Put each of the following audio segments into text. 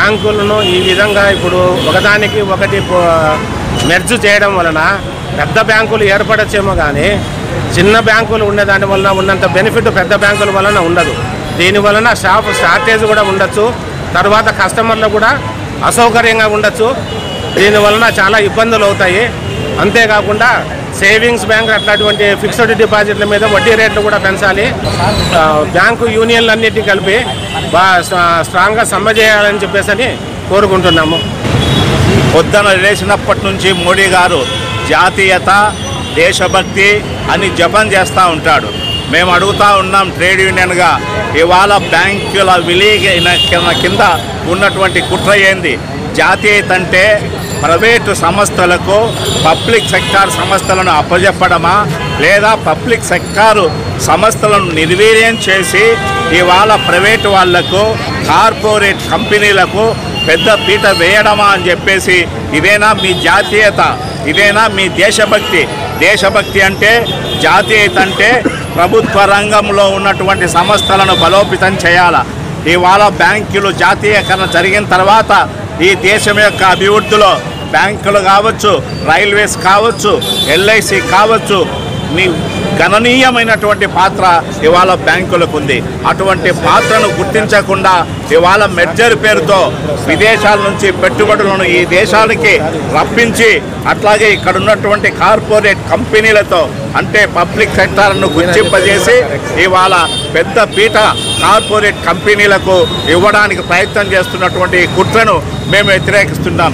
బ్యాంకులను ఈ విధంగా ఇప్పుడు ఒకదానికి ఒకటి మెర్జ్ చేయడం వలన పెద్ద బ్యాంకులు ఏర్పడచ్చేమో కానీ చిన్న బ్యాంకులు ఉండేదాని వలన ఉన్నంత బెనిఫిట్ పెద్ద బ్యాంకుల వలన ఉండదు దీని వలన షాప్ షార్టేజ్ కూడా ఉండొచ్చు తర్వాత కస్టమర్లు కూడా అసౌకర్యంగా ఉండొచ్చు దీని వలన చాలా ఇబ్బందులు అవుతాయి అంతేకాకుండా సేవింగ్స్ బ్యాంక్ అట్లాంటి ఫిక్స్డ్ డిపాజిట్ల మీద వడ్డీ రేట్లు కూడా పెంచాలి ఆ, బ్యాంకు యూనియన్లన్నిటినీ కలిపి బాగా స్ట్రాంగ్గా సమ్మె చేయాలని చెప్పేసి అని కోరుకుంటున్నాము పొద్దున లేచినప్పటి నుంచి మోడీ గారు జాతీయత దేశభక్తి అని జపం చేస్తూ ఉంటాడు మేము అడుగుతా ఉన్నాం ట్రేడ్ యూనియన్గా ఇవాళ బ్యాంకుల విలీన కింద ఉన్నటువంటి కుట్ర ఏంది జాతీయత అంటే ప్రైవేటు సంస్థలకు పబ్లిక్ సెక్టార్ సంస్థలను అప్పజెప్పడమా లేదా పబ్లిక్ సెక్టారు సంస్థలను నిర్వీర్యం చేసి ఇవాళ ప్రైవేటు వాళ్లకు కార్పొరేట్ కంపెనీలకు పెద్ద పీట వేయడమా అని చెప్పేసి ఇదేనా మీ జాతీయత ఇదేనా మీ దేశభక్తి దేశభక్తి అంటే జాతీయత అంటే ప్రభుత్వ రంగంలో ఉన్నటువంటి సంస్థలను బలోపేతం చేయాల ఇవాళ బ్యాంకులు జాతీయకరణ జరిగిన తర్వాత ఈ దేశం యొక్క అభివృద్ధిలో బ్యాంకులు కావచ్చు రైల్వేస్ కావచ్చు ఎల్ఐసి కావచ్చు నీ గణనీయమైనటువంటి పాత్ర ఇవాళ బ్యాంకులకు ఉంది అటువంటి పాత్రను గుర్తించకుండా ఇవాళ మెర్జర్ పేరుతో విదేశాల నుంచి పెట్టుబడులను ఈ దేశానికి రప్పించి అట్లాగే ఇక్కడ ఉన్నటువంటి కార్పొరేట్ కంపెనీలతో అంటే పబ్లిక్ సెక్టార్ను గుర్తింపజేసి ఇవాళ పెద్ద పీట కార్పొరేట్ కంపెనీలకు ఇవ్వడానికి ప్రయత్నం చేస్తున్నటువంటి ఈ కుట్రను మేము వ్యతిరేకిస్తున్నాం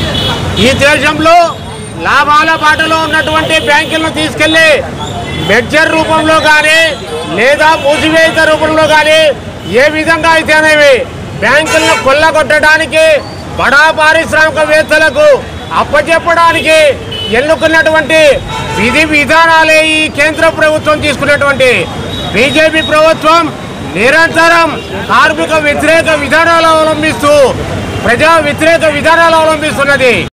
ఈ దేశంలో లాభాల బాటలో ఉన్నటువంటి బ్యాంకులను తీసుకెళ్లి మెడ్జర్ రూపంలో కానీ లేదా మూసివేత రూపంలో కానీ ఏ విధంగా అయితేనేవి బ్యాంకులను కొల్లగొట్టడానికి బడా పారిశ్రామికవేత్తలకు అప్పచెప్పడానికి ఎన్నుకున్నటువంటి విధి విధానాలే ఈ కేంద్ర ప్రభుత్వం తీసుకున్నటువంటి బీజేపీ ప్రభుత్వం నిరంతరం కార్మిక వ్యతిరేక విధానాలు అవలంబిస్తూ ప్రజా వ్యతిరేక విధానాలు అవలంబిస్తున్నది